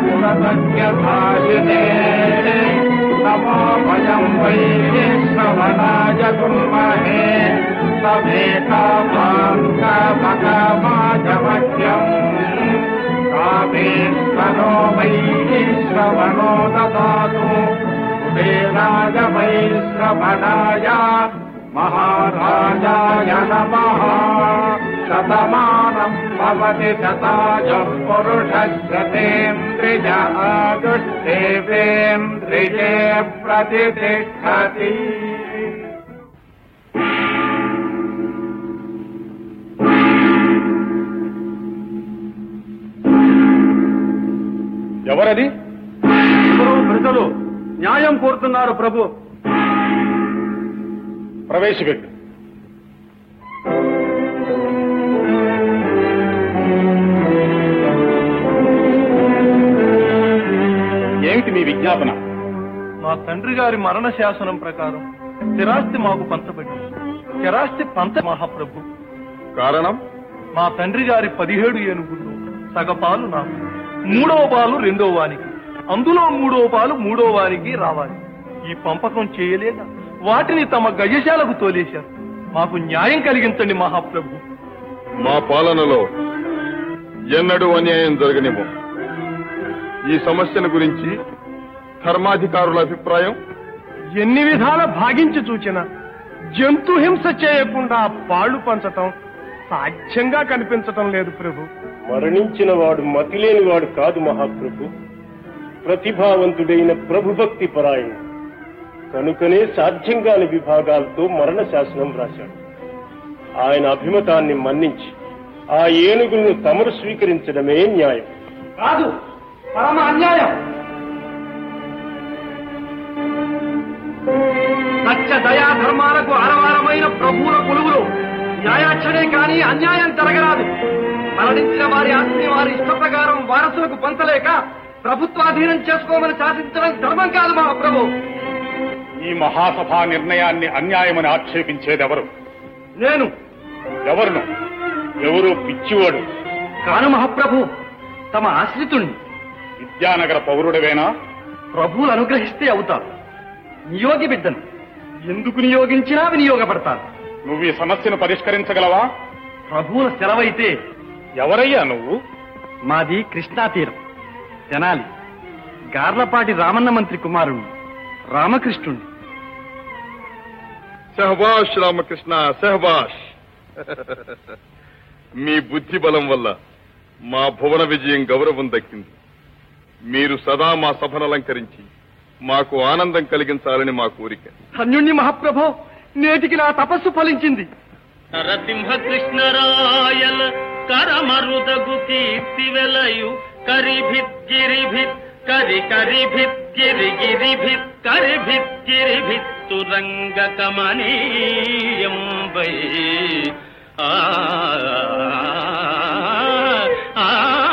पुरतज्ञभाषिते नमो भयं वै श्रवणाय कुर्महे समेकामाङ्कमकमाजमह्यम् कामेश्वरो वै श्रवणो ददातु कुबेराय वै श्रवणाय महाराजाय नमः शतमानम् भवति शताय पुरुषश्रतेन्द्रिय आदुष्टेवेन्द्रिये प्रतिष्ठति ఎవరది ఎవరో ప్రజలు న్యాయం కోరుతున్నారు ప్రభు ప్రవేశపెట్టు ఏమిటి మీ విజ్ఞాపన మా తండ్రి గారి మరణ శాసనం ప్రకారం స్థిరాస్తి మాకు పంచబడింది స్థిరాస్తి పంచ మహాప్రభు కారణం మా తండ్రి గారి పదిహేడు ఏనుగులు సగపాలు నాకు మూడవ పాలు రెండో వానికి అందులో మూడవ పాలు మూడో వానికి రావాలి ఈ పంపకం చేయలేక వాటిని తమ గజశాలకు తోలేశారు మాకు న్యాయం కలిగించండి మహాప్రభు మా పాలనలో ఎన్నడూ అన్యాయం జరగనివ్వం ఈ సమస్యల గురించి ధర్మాధికారుల అభిప్రాయం ఎన్ని విధాల భాగించి చూచిన జంతు హింస చేయకుండా పాళ్లు పంచటం సాధ్యంగా కనిపించటం లేదు ప్రభు మరణించిన వాడు మతిలేని వాడు కాదు మహాప్రభు ప్రతిభావంతుడైన ప్రభుభక్తి పరాయణుడు కనుకనే సాధ్యం కాని విభాగాలతో మరణ శాసనం రాశాడు ఆయన అభిమతాన్ని మన్నించి ఆ ఏనుగులను తమరు స్వీకరించడమే న్యాయం కాదు పరమ అన్యాయం సత్య దయా ధర్మాలకు ఆరవారమైన ప్రభువుల కొలువులు న్యాయాక్షరే కాని అన్యాయం జరగరాదు మరణించిన వారి ఆస్తిని వారి ఇష్ట ప్రకారం వారసులకు పంచలేక ప్రభుత్వాధీనం చేసుకోమని శాసించడం ధర్మం కాదు మా ప్రభు ఈ మహాసభా నిర్ణయాన్ని అన్యాయమని ఆక్షేపించేదెవరు నేను ఎవరును ఎవరు పిచ్చివాడు కాను మహాప్రభు తమ ఆశ్రితుణ్ణి విద్యానగర పౌరుడవేనా ప్రభువులు అనుగ్రహిస్తే అవుతారు నియోగి బిడ్డను ఎందుకు నియోగించినా వినియోగపడతాను నువ్వు ఈ సమస్యను పరిష్కరించగలవా ప్రభువుల సెలవైతే ఎవరయ్యా నువ్వు మాది కృష్ణా తీరం తెనాలి గార్లపాటి రామన్న మంత్రి కుమారుణ్ణి రామకృష్ణుణ్ణి సహబాష్ రామకృష్ణ సహబాష్ మీ బుద్ధి బలం వల్ల మా భువన విజయం గౌరవం దక్కింది మీరు సదా మా సభను అలంకరించి మాకు ఆనందం కలిగించాలని మా కోరిక ధన్యుణ్ణి మహాప్రభో నేటికి నా తపస్సు ఫలించింది నరసింహ కృష్ణరాయల కరమరుదగు కీర్తి వెలయు కరిభిత్ గిరిభిత్ కరి కరిభిత్ గిరి గిరిభిత్ కరిభిత్ గిరిభిత్ తురంగ కమనీయంబై ఆ ఆ,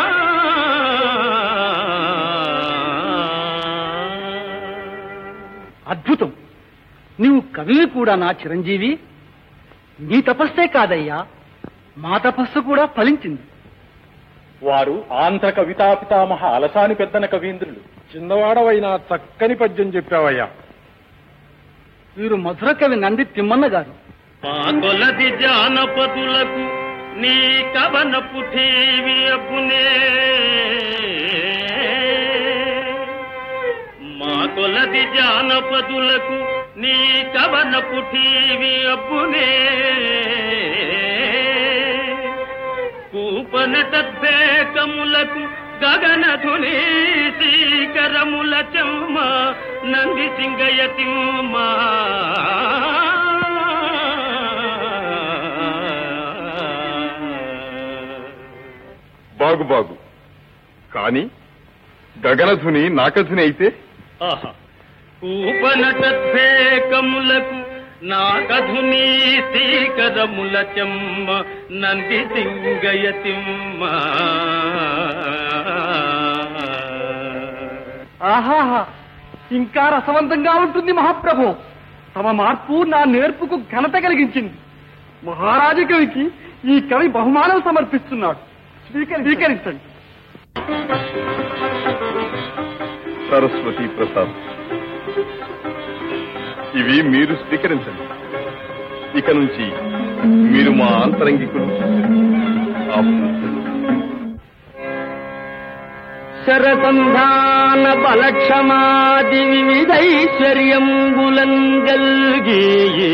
ఆ. అద్భుతం నీవు కవివి కూడా నా చిరంజీవి నీ తపస్సే కాదయ్యా మా తపస్సు కూడా ఫలించింది వారు ఆంధ్ర కవితా పితామహ అలసాని పెద్దన కవీంద్రులు చిన్నవాడవైనా చక్కని పద్యం చెప్పావయ్యా వీరు మధుర కవి నంది తిమ్మన్న గారు మా కొలది జానపదులకు నీ కవన పుఠీవి అప్పునే మా కొలది జానపదులకు నీ కవన పుఠీవి అప్పునే కూపనటద్వేకములకు గగనధుని శీకరముల చెమ్మ నంది సింగయతిమ్మా బాగు బాగు కాని గగనధుని నాకధుని అయితే కూపనటద్వేకములకు నాకధుని శీకరముల చెమ్మ నంది సింగయతిమ్మ ఆహాహా ఇంకా రసవంతంగా ఉంటుంది మహాప్రభు తమ మార్పు నా నేర్పుకు ఘనత కలిగించింది మహారాజు కవికి ఈ కవి బహుమానం సమర్పిస్తున్నాడు స్వీకరి- స్వీకరించండి సరస్వతి ప్రసాద్ ఇవి మీరు స్వీకరించండి ఇక నుంచి మీరు మా అంతరంగికులు ఆప్తులు. శరసంధాన బలక్షమాది వివిధైశ్వర్యంబులం గల్గి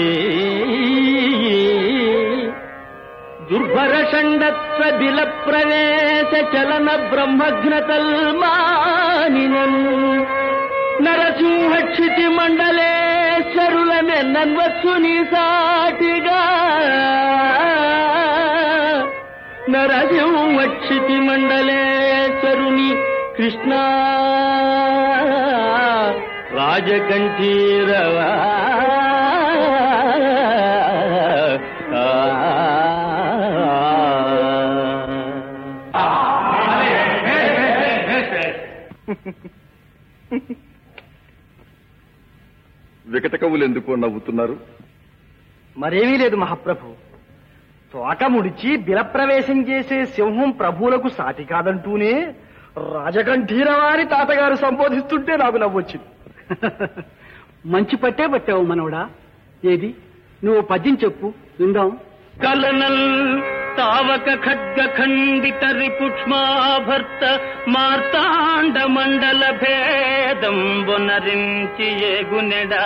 దుర్భర షండత్వ బిల ప్రవేశ చలన బ్రహ్మఘ్నతల్మానినన్ నరసింహక్షితి మండలేశ్వరులమెన్నన్వత్సుని సాటిగా నరసింహక్షితి మండలేశ్వరుని కృష్ణ రాజకంఠీరవా వికట కవులు ఎందుకు నవ్వుతున్నారు మరేమీ లేదు మహాప్రభు తోక ముడిచి బిలప్రవేశం చేసే సింహం ప్రభువులకు సాటి కాదంటూనే రాజకంఠీరవారి తాతగారు సంబోధిస్తుంటే నాకు నవ్వొచ్చింది మంచి పట్టే పట్టావు మనవడా ఏది నువ్వు పద్యం చెప్పు విందాం కలనల్ తావక ఖడ్గ ఖండిత రిపుక్ష్మాభర్త మార్తాండ మండల భేదం బొనరించి ఏగునెడా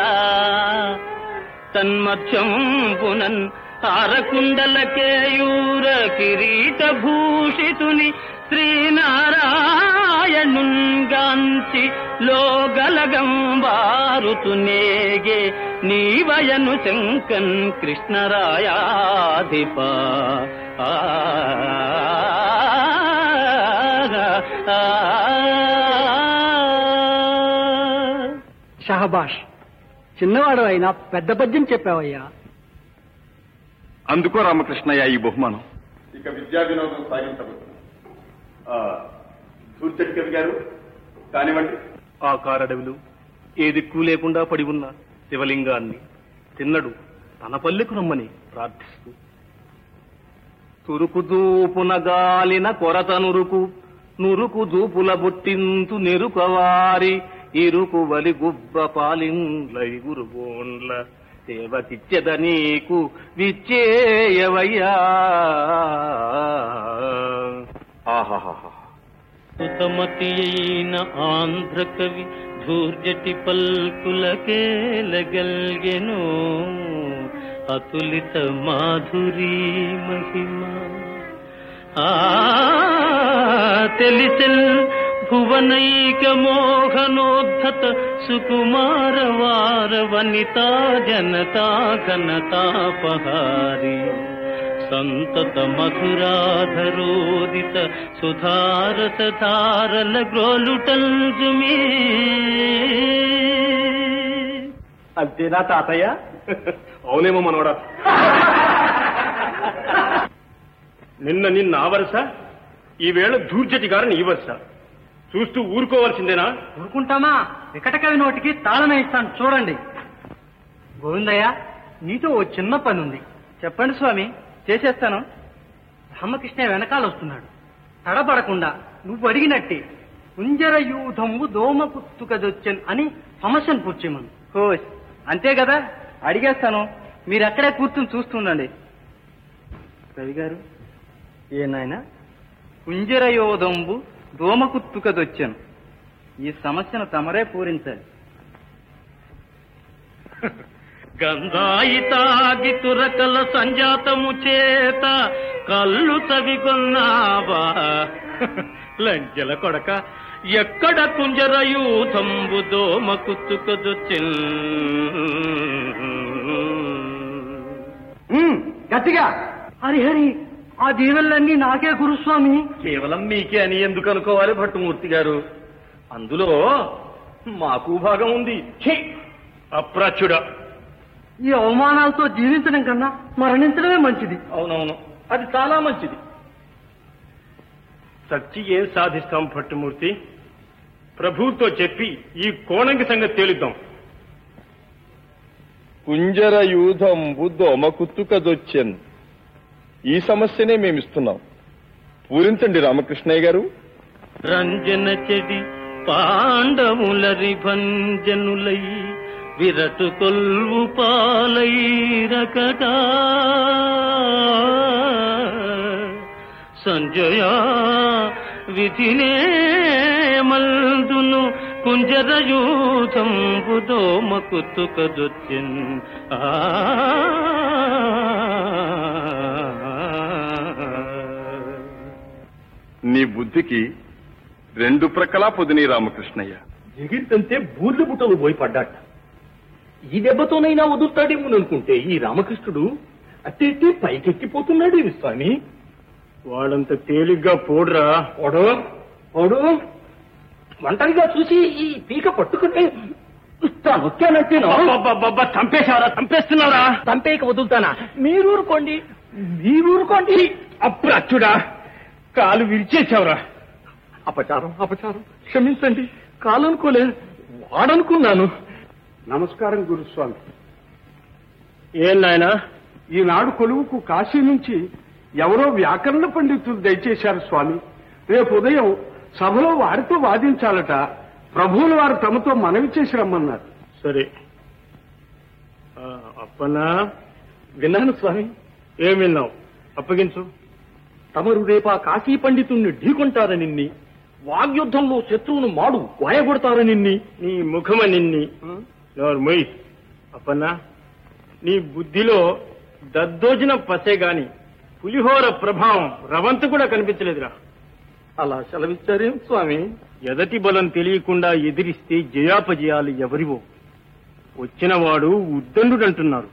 తన్మధ్యం పునన్ తారకుండల కేయూర కిరీట భూషితుని శ్రీనారాయణుంగాంచి లోగలగం వారుతునేగే నీవయను శంకన్ కృష్ణరాయాధిప ఆ, ఆ, ఆ. షహబాష్ చిన్నవాడు అయినా పెద్ద పద్యం చెప్పావయ్యా అందుకో రామకృష్ణయ్య ఈ బహుమానం ఇక విద్యా వినోదం సాగించబోతుంది సూర్చటి కవి గారు కానివ్వండి ఆ కారడవిలు ఏ దిక్కు లేకుండా పడి ఉన్న శివలింగాన్ని తిన్నడు తన పల్లెకు రమ్మని ప్రార్థిస్తూ తురుకు దూపున గాలిన కొరత నురుకు నురుకు దూపుల బొట్టింతు నెరుకవారి ఇరుకు వలి గుబ్బ పాలిండ్లైగురు బోన్ల సేవకిచ్చెద నీకు విచ్చేయవయ్యా ఆహాహా సుతమతి అయిన ఆంధ్ర కవి ధూర్జటి పల్కులకేలగల్గెను అతులిత మాధురీ మహిమ ఆ తెలిసెల్ భువనైక మోహనోద్ధత సుకుమార వార వనితా జనతా ఘనతాపహారి సంతత మధురాధరోదిత సుధారస ధారల గ్రోలుటల్జుమీ అంతేనా తాతయ్య అవునేమో మనవడా నిన్న నిన్న ఆ వరుస ఈవేళ దూర్జటి గారిని ఈ వరుస చూస్తూ ఊరుకోవాల్సిందేనా ఊరుకుంటామా వికట కవి నోటికి తాళమే ఇస్తాను చూడండి గోవిందయ్య నీతో ఓ చిన్న పని ఉంది చెప్పండి స్వామి చేసేస్తాను రామకృష్ణ వెనకాల వస్తున్నాడు తడబడకుండా నువ్వు అడిగినట్టే కుంజర యూధము దోమ పుత్తుకదొచ్చన్ అని సమస్యను పూర్చేమను హోస్ అంతే కదా అడిగేస్తాను మీరు అక్కడే కూర్చుని చూస్తుండండి రవి గారు ఏ నాయన కుంజర యోధంబు దోమకుత్తుకదొచ్చాను ఈ సమస్యను తమరే పూరించాలి గంధాయి తాగి తురకల సంజాతము చేత కళ్ళు చవికొన్నావా లంచెల కొడక ఎక్కడ కుంజర యూథంబు దోమ కుత్తుకొదొచ్చిన్ గట్టిగా హరిహరి ఆ దీవెనలన్నీ నాకే గురుస్వామి కేవలం మీకే అని ఎందుకు అనుకోవాలి భట్టుమూర్తి గారు అందులో మాకు భాగం ఉంది ఛీ! అప్రాచ్యుడా ఈ అవమానాలతో జీవించడం కన్నా మరణించడమే మంచిది అవునవును అది చాలా మంచిది సచ్చి ఏం సాధిస్తాం భట్టుమూర్తి ప్రభువుతో చెప్పి ఈ కోణంకి సంగతి తేలుద్దాం కుంజర యూధంబు దోమ కుత్తుకదొచ్చెన్ ఈ సమస్యనే మేమిస్తున్నాం పూరించండి రామకృష్ణయ్య గారు రంజన చెడి పాండవులరి భంజనులై విరటు కొల్వు పాలైరకటా సంజయ విధినే మల్దును కుంజరయూథంబుదో మకుతుకదొచ్చిన్ ఆ నీ బుద్ధికి రెండు ప్రక్కలా పొదిని రామకృష్ణయ్య ఎగిరితంతే బూర్లు బుట్టలు పోయి పడ్డాట ఈ దెబ్బతోనైనా వదులుతాడేమో అనుకుంటే ఈ రామకృష్ణుడు అట్టి ఇట్టి పైకెక్కిపోతున్నాడు ఈ స్వామి వాడంత తేలిగ్గా పోడ్రా ఓడు ఓడు ఒంటరిగా చూసి ఈ పీక పట్టుకుంటే నొక్కానంటేను అబ్బబ్బబ్బబ్బ, చంపేశారా చంపేస్తున్నారా తంపేక వదులుతానా మీరూరుకోండి మీరూరుకోండి అప్పుడు అచ్చుడా కాలు విరిచేశావురా అపచారం అపచారం క్షమించండి కాలనుకోలే వాడనుకున్నాను నమస్కారం గురుస్వామి ఏం నాయనా ఈనాడు కొలువుకు కాశీ నుంచి ఎవరో వ్యాకరణ పండితులు దయచేశారు స్వామి రేపు ఉదయం సభలో వారితో వాదించాలట ప్రభువుల వారు తమతో మనవి చేసి రమ్మన్నారు సరే ఆ, అప్పన్నా విన్నాను స్వామి ఏం విన్నావు అప్పగించు తమరు రేపా కాశీ పండితుణ్ణి ఢీకొంటారనిన్ని వాగ్యుద్ధంలో శత్రువును మాడు గాయగొడతారనిన్ని నీ ముఖమ నిన్ని మొయ్ అప్పన్నా నీ బుద్ధిలో దద్దోజన పసే గాని పులిహోర ప్రభావం రవంతు కూడా కనిపించలేదురా అలా సెలవిచ్చారేం స్వామి ఎదటి బలం తెలియకుండా ఎదిరిస్తే జయాపజయాలు ఎవరివో వచ్చినవాడు ఉద్దండుడంటున్నారు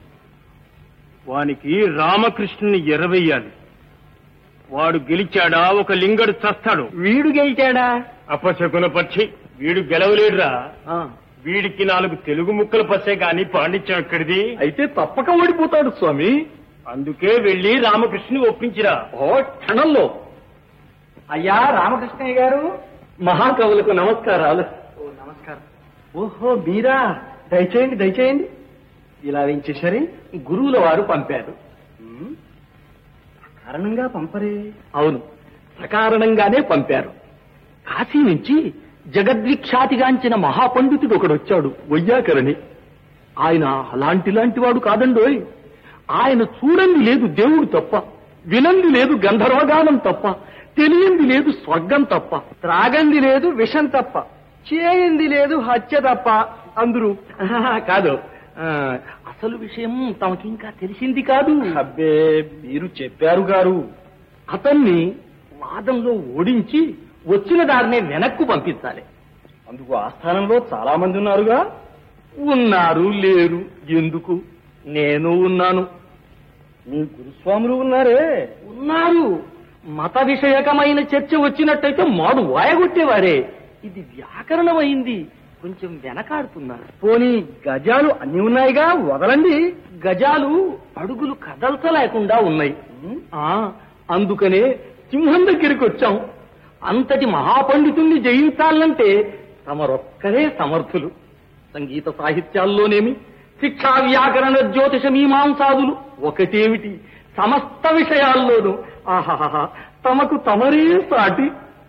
వానికి రామకృష్ణుని ఎరవేయాలి వాడు గెలిచాడా ఒక లింగడు చస్తాడు వీడు గెలిచాడా అపశకున పక్షి వీడు గెలవలేడురా ఆ, వీడికి నాలుగు తెలుగు ముక్కలు పసే గాని పాండిత్యం ఎక్కడిది అయితే తప్పక ఓడిపోతాడు స్వామి అందుకే వెళ్లి రామకృష్ణుని ఒప్పించిరా ఓ క్షణంలో అయ్యా రామకృష్ణయ్య గారు మహాకవులకు నమస్కారాలు ఓ నమస్కారం ఓహో మీరా దయచేయండి దయచేయండి ఇలా వేయించేసరి గురువుల వారు పంపారు ఉమ్, కారణంగా పంపరే అవును సకారణంగానే పంపారు కాశీ నుంచి జగద్విఖ్యాతిగాంచిన మహాపండితుడు ఒకడొచ్చాడు వయ్యాకరణి ఆయన అలాంటి లాంటి వాడు కాదండోయ్ ఆయన చూడండి లేదు దేవుడు తప్ప వినంది లేదు గంధర్వగానం తప్ప తెలియంది లేదు స్వర్గం తప్ప త్రాగంది లేదు విషం తప్ప చేయింది లేదు హత్య తప్ప అందరూ ఆహా, కాదు ఆ, అసలు విషయం తమకింకా తెలిసింది కాదు అబ్బే మీరు చెప్పారు గారు అతన్ని వాదంలో ఓడించి వచ్చిన దారినే వెనక్కు పంపించాలి అందుకు ఆస్థానంలో చాలా మంది ఉన్నారుగా ఉన్నారు లేరు ఎందుకు నేను ఉన్నాను మీ గురుస్వాములు ఉన్నారే ఉన్నారు మత విషయకమైన చర్చ వచ్చినట్టయితే మాడు వాయగొట్టేవారే ఇది వ్యాకరణమైంది కొంచెం వెనకాడుతున్నారు పోనీ గజాలు అన్ని ఉన్నాయిగా వదలండి గజాలు అడుగులు కదల్చలేకుండా ఉన్నాయి ఆ అందుకనే సింహం దగ్గరికి వచ్చాం అంతటి మహాపండితుణ్ణి జయించాలంటే తమరొక్కరే సమర్థులు సంగీత సాహిత్యాల్లోనేమి శిక్షా వ్యాకరణ జ్యోతిష మీమాంసాదులు ఒకటేమిటి సమస్త విషయాల్లోనూ ఆహాహా తమకు తమరే సాటి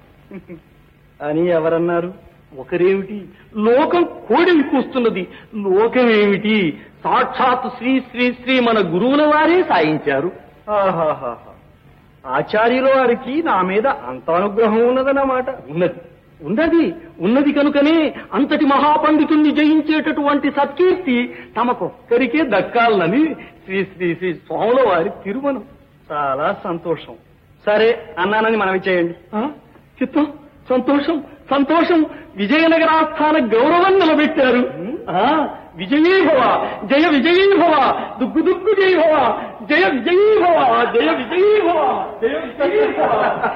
అని ఎవరన్నారు ఒకరేమిటి లోకం కోడిని కూస్తున్నది లోకమేమిటి సాక్షాత్ శ్రీ శ్రీ శ్రీ మన గురువుల వారే సాయించారు ఆహాహాహా. ఆచార్యుల వారికి నా మీద అంత అనుగ్రహం ఉన్నదన్నమాట ఉన్నది ఉన్నది ఉన్నది కనుకనే అంతటి మహాపండితుణ్ణి జయించేటటువంటి సత్కీర్తి తమకొక్కరికే దక్కాలని శ్రీ శ్రీ శ్రీ స్వాముల వారి తిరుమనం చాలా సంతోషం సరే అన్నానని మనవి చేయండి ఆ? చిత్తం సంతోషం సంతోషం విజయనగరాస్థాన గౌరవం నిలబెట్టారు ఆ విజయీభవ జయ విజయీభవ దుగ్గు దుగ్గు జయభవ జయ విజయీభవ జయ విజయీభవ జయ విజయీభవ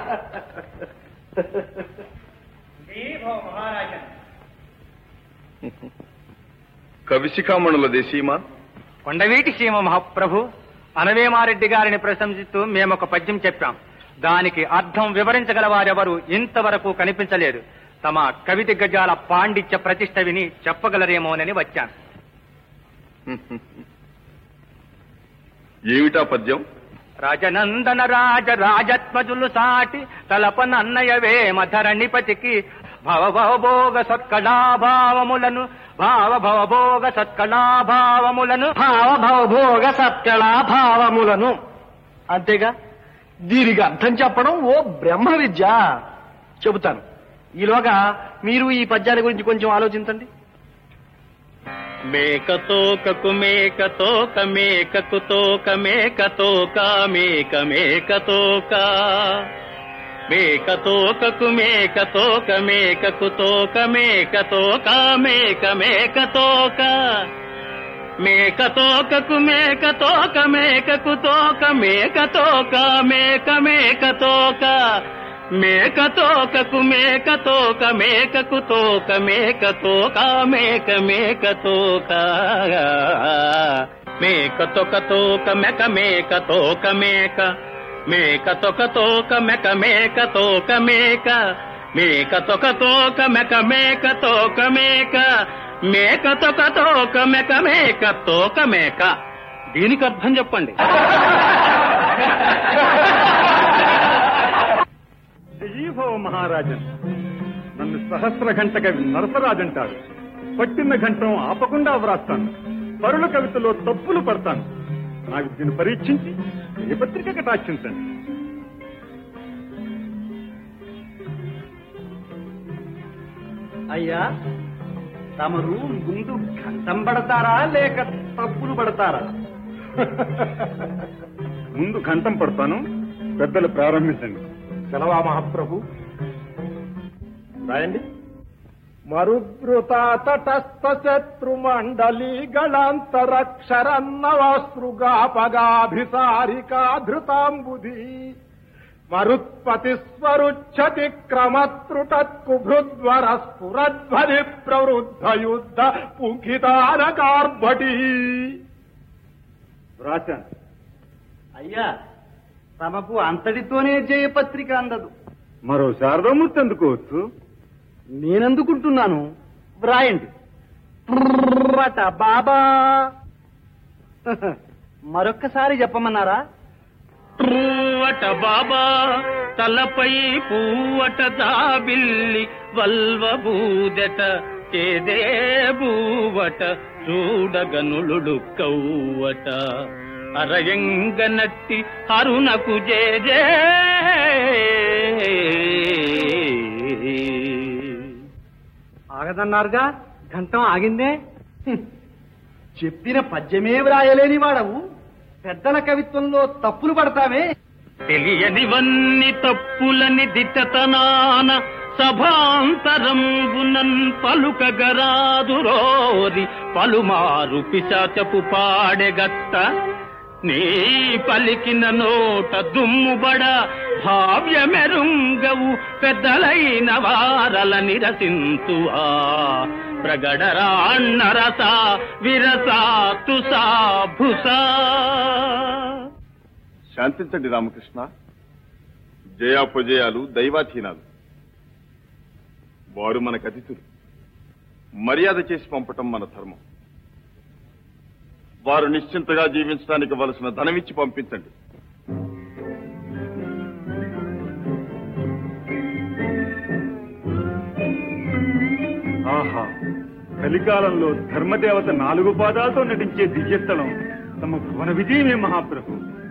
కవిశిఖామణుల దేశీమా కొండవీటి సీమ మహాప్రభు అనవేమారెడ్డి గారిని ప్రశంసిస్తూ మేమొక పద్యం చెప్పాం దానికి అర్థం వివరించగల వారెవరు ఇంతవరకు కనిపించలేదు తమ కవిత గజాల పాండిత్య ప్రతిష్ట విని చెప్పగలరేమోనని వచ్చాను ఏమిటా పద్యం రాజనందన రాజ రాజత్మజులు సాటి తలపనన్నయవే మధరణిపతికి భవ భవభోగ సత్కళాభావములను భావ భవభోగ సత్కళాభావములను భావ భవభోగ సత్కళాభావములను అంతేగా దీనికి అర్థం చెప్పడం ఓ బ్రహ్మ విద్య చెబుతాను ఈలోగా మీరు ఈ పద్యాల గురించి కొంచెం ఆలోచించండి మేకతోకకు మేకతోక మేకకు తోక మేకతోక మేక మేకతోక మేకతోకకు మేకతోక మేకకు తోక మేకతోక మేక మేకతోక మేకతోకకు మేకతోక మేకకు తోక మేకతోక మేక మేకతోక మేకతోకకు మేకతోక మేకకు తోక మేకతోక మేక మేకతోక మేకతోక తోక మెక మేకతోక మేక మేకతోక తోక మెక మేకతోక మేక మేకతోక తోక మెక మేకతోక మేక మేకతోక తోక మెక మేక తోక మేక దీనికి అర్థం చెప్పండి జీవో మహారాజన్ నన్ను సహస్ర గంట కవి నరసరాజంటాడు పట్టిన గంటం ఆపకుండా వ్రాస్తాను పరుల కవితలో తప్పులు పడతాను నా విద్యను పరీక్షించి ఏ పత్రిక కటాక్షించండి అయ్యా తమరు ముందు గంటం పడతారా లేక తప్పులు పడతారా ముందు ఘంటం పడతాను పెద్దలు ప్రారంభించండి సెలవా మహాప్రభు రాయండి మరుభృత తటస్థ శత్రు మండలి గళాంతరక్షరన్నవాస్తృగాపగాభిసారికా ధృతాంబుధి మరుత్పతి స్వరుచ్చతి క్రమత్రుటత్కుభృద్వర స్ఫురధ్వని ప్రవృద్ధ యుద్ధ పుంఖితానకార్భటి రాశాను అయ్యా తమకు అంతటితోనే జయపత్రిక అందదు మరో శారదామూర్తి అందుకోవచ్చు నేనందుకుంటున్నాను వ్రాయండి ట్రట బాబా మరొక్కసారి చెప్పమన్నారా పూవట బాబా తలపై పూవట దాబిల్లి వల్వ బూదట చేదే బూవట చూడగనులుడు కౌవట అరయంగనట్టి అరుణకు జే ఆగదన్నారుగా గంటం ఆగిందే హ్మ్. చెప్పిన పద్యమే వ్రాయలేని వాడవు పెద్దల కవిత్వంలో తప్పులు పడతావే తెలియనివన్ని తప్పులని దిట్టతనాన సభాంతరంబునన్ పలుకగరాదురోరి పలుమారు పిశాచపు పాడెగట్ట నీ పలికిన నోట దుమ్ముబడ భావ్యమెరుంగవు పెద్దలైన వారల నిరసింతువా ప్రగడరాన్నరస విరసా తుసా భుసా శాంతించండి రామకృష్ణ జయాపజయాలు దైవాధీనాలు వారు మనకు అతిథులు మర్యాద చేసి పంపటం మన ధర్మం వారు నిశ్చింతగా జీవించడానికి వలసిన ధనమిచ్చి పంపించండి ఆహా కలికాలంలో ధర్మదేవత నాలుగు పాదాలతో నటించే దివ్యస్థలం తమ భువన విజయమే మహాప్రభు